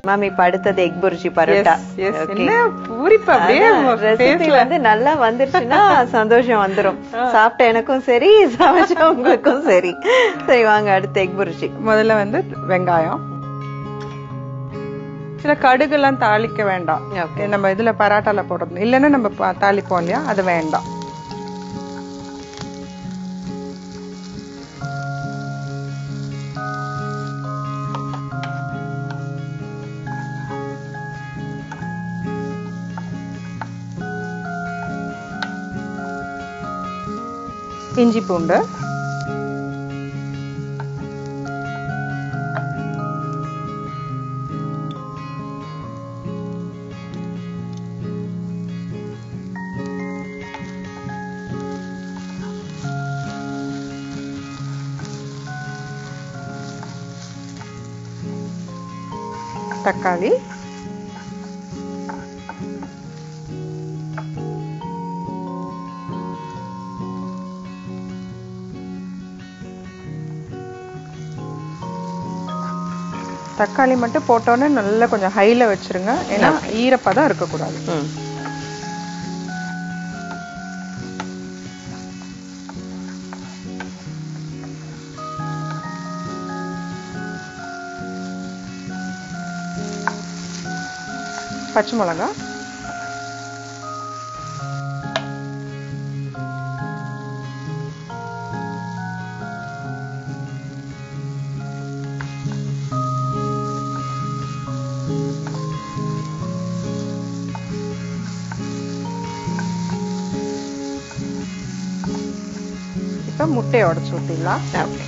Ma'am இப்ப அடுத்தது egg bhurji parotta Yes, yes. என்ன பூரிப்பு அப்படியே ரெசிபி face ல. வந்து நல்லா வந்துருச்சுன்னா சந்தோஷம் வந்துரும் சாப்பிட்ட எனக்கும் சரி சமைச்ச உங்களுக்கும் சரி சரி வாங்க அடுத்து எக் புர்ஜி முதல்ல வந்து வெங்காயம் சில கடுகுலாம் தாளிக்க வேண்டாம் Okay. நம்ம இதுல பராட்டால போடுறது இல்லைன்னா நம்ம ப- தாளிப்போம் இல்லையா அது வேண்டாம் இஞ்சி பூண்டு தக்காளி தக்காளி மட்டும் போட்டோன்னே நல்லா கொஞ்சம் ஹைல வச்சிருங்க ஏன்னா ஈரப்பதம் இருக்கக்கூடாது ம் பச்சை மிளகா இப்போ முட்டையை உடச்சு ஊற்றிடலாம் ஓகே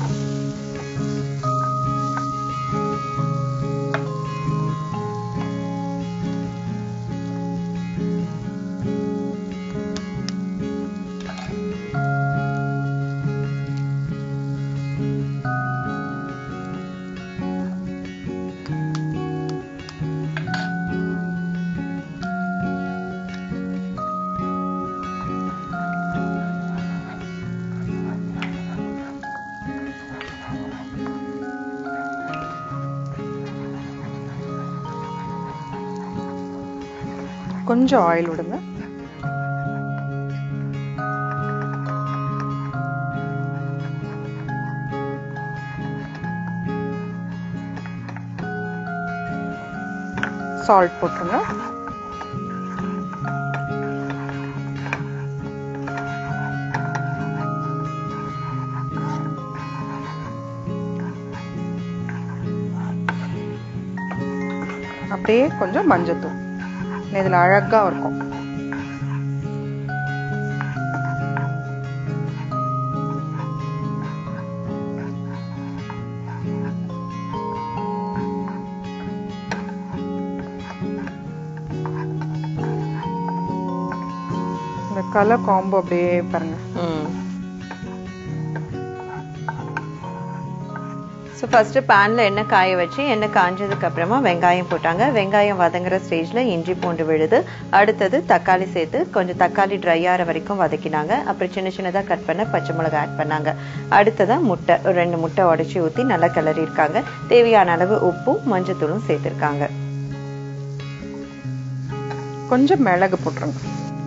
கொஞ்சம் ஆயில் விடுங்க சால்ட் போட்டுருங்க அப்படியே கொஞ்சம் மஞ்சத்தூள் இதுல அழகா இருக்கும் இந்த கலர் காம்போ அப்படியே பாருங்க ம் ஸோ ஃபர்ஸ்ட் பேன்ல எண்ணெய் காய வச்சு எண்ணெய் காஞ்சதுக்கு அப்புறமா வெங்காயம் போட்டாங்க வெங்காயம் வதங்குற ஸ்டேஜ்ல இஞ்சி பூண்டு விழுது அடுத்தது தக்காளி சேர்த்து கொஞ்சம் தக்காளி ட்ரை ஆகிற வரைக்கும் வதக்கினாங்க அப்புறம் சின்ன சின்னதா கட் பண்ண பச்சை மிளகாய் ஆட் பண்ணாங்க அடுத்ததா முட்டை ஒரு ரெண்டு முட்டை உடைச்சி ஊத்தி நல்லா கிளறி இருக்காங்க தேவையான அளவு உப்பும் மஞ்சத்தூளும் சேர்த்திருக்காங்க கொஞ்சம் மிளகு போட்டுருங்க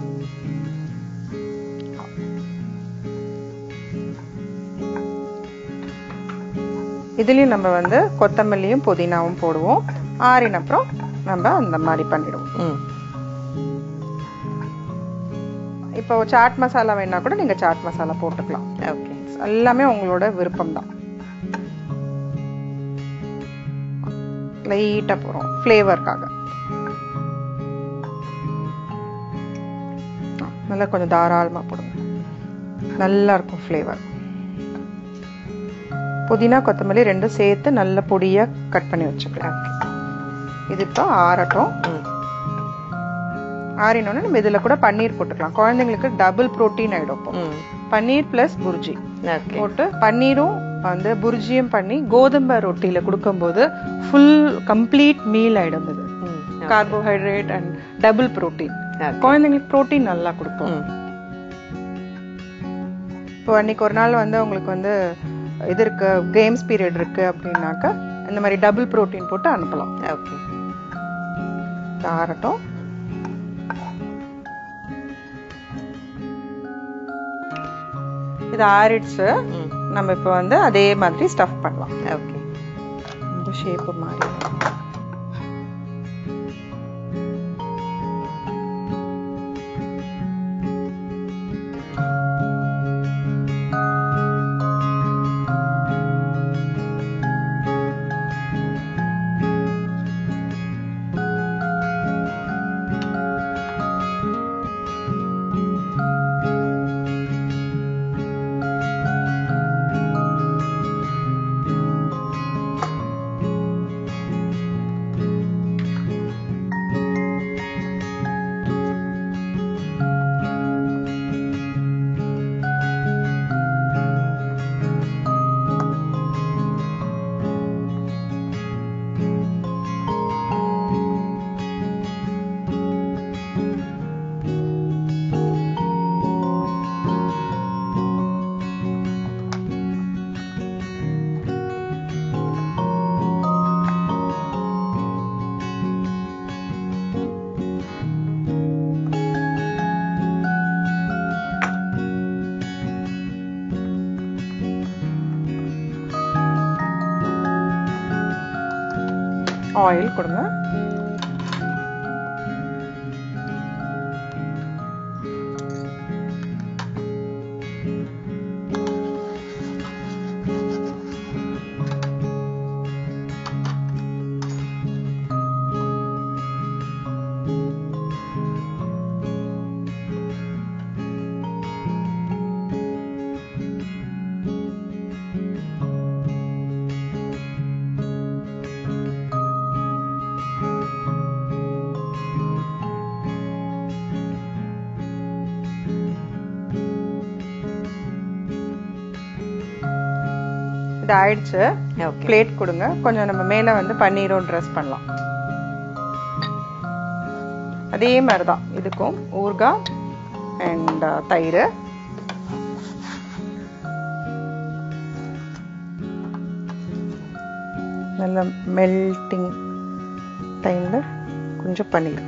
இதுலயும் நம்ம வந்து கொத்தமல்லியும் புதினாவும் போடுவோம் ஆறின அப்புறம் நம்ம அந்த மாதிரி பண்ணிடுவோம் ம் இப்போ சாட் மசாலா வேணா கூட நீங்க சாட் மசாலா போட்டுக்கலாம் ஓகே எல்லாமே உங்களோட விருப்பம் தான் லைட்டா போறோம் ஃப்ளேவருக்காக நல்லா கொஞ்சம் தாராளமா போடுங்க நல்லா இருக்கும் ஃப்ளேவர் புதினா கொத்தமல்லி ரெண்டும் சேர்த்து நல்ல பொடியா கட் பண்ணி வச்சுக்கலாம் இது இப்போ ஆறட்டும் ம் ஆறினோன்னு நம்ம இதுல கூட பன்னீர் போட்டுக்கலாம் குழந்தைங்களுக்கு டபுள் புரோட்டீன் ஆயிடும் இப்போ ம் பன்னீர் பிளஸ் புர்ஜி ஓகே போட்டு பன்னீரும் வந்து புர்ஜியும் பண்ணி கோதுமை ரொட்டியில கொடுக்கும்போது ஃபுல் கம்ப்ளீட் மீல் ஆயிடும் இது ம் carbohydrate and double protein Okay. குழந்தைங்களுக்கு புரோட்டீன் நல்லா கொடுக்கும் ம் இப்போ அன்னைக்கு ஒரு நாள் வந்து உங்களுக்கு வந்து இது இருக்கு கேம்ஸ் பீரியட் இருக்கு அப்படின்னாக்கா இந்த மாதிரி டபுள் புரோட்டீன் போட்டு அனுப்பலாம் ஓகே இது ஆறட்டும் இது ஆறிடுச்சு ம் நம்ம இப்போ வந்து அதே மாதிரி ஸ்டஃப் பண்ணலாம் ஓகே இந்த ஷேப் மாதிரி ஆயில் கொடுங்க இது ஆயிடுச்சு ஓகே பிளேட் கொடுங்க கொஞ்சம் நம்ம மேல வந்து பன்னீரும் ட்ரெஸ் பண்ணலாம் அதே மாதிரி தான் இதுக்கும் ஊறுகாய் அண்ட் தயிர் நல்ல மெல்டிங் டைம்ல கொஞ்சம் paneer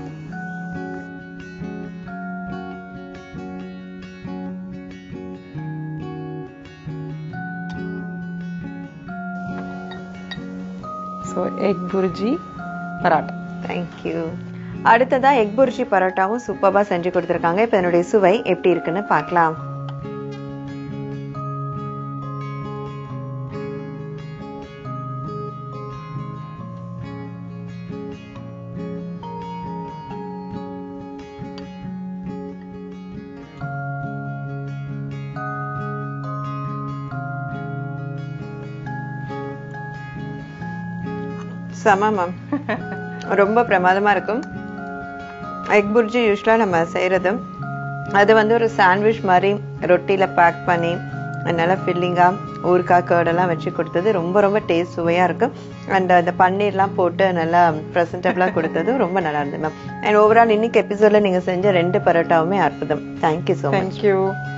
so egg bhurji paratha thank you அடுத்ததா எக் புர்ஜி பரோட்டாவும் சூப்பராக செஞ்சு கொடுத்துருக்காங்க இப்போ என்னுடைய சுவை எப்படி இருக்குன்னு பார்க்கலாம் செம மேம் ரொம்ப பிரமாதமா இருக்கும் எக் புர்ஜி யூஸ்வலாக நம்ம செய்கிறது அது வந்து ஒரு சாண்ட்விச் மாதிரி ரொட்டியில் பேக் பண்ணி நல்லா ஃபில்லிங்காக ஊறுகாய் கேர்டெல்லாம் வச்சு கொடுத்தது ரொம்ப ரொம்ப டேஸ்ட் சுவையாக இருக்கும் அண்ட் அந்த பன்னீர்லாம் போட்டு நல்லா ப்ரெசன்டபுளாக கொடுத்தது ரொம்ப நல்லா இருந்தது மேம் அண்ட் ஓவரால் இன்னைக்கு எபிசோடில் நீங்கள் செஞ்ச ரெண்டு பரோட்டாவுமே அற்புதம் தேங்க்யூ ஸோ மச் தேங்க்யூ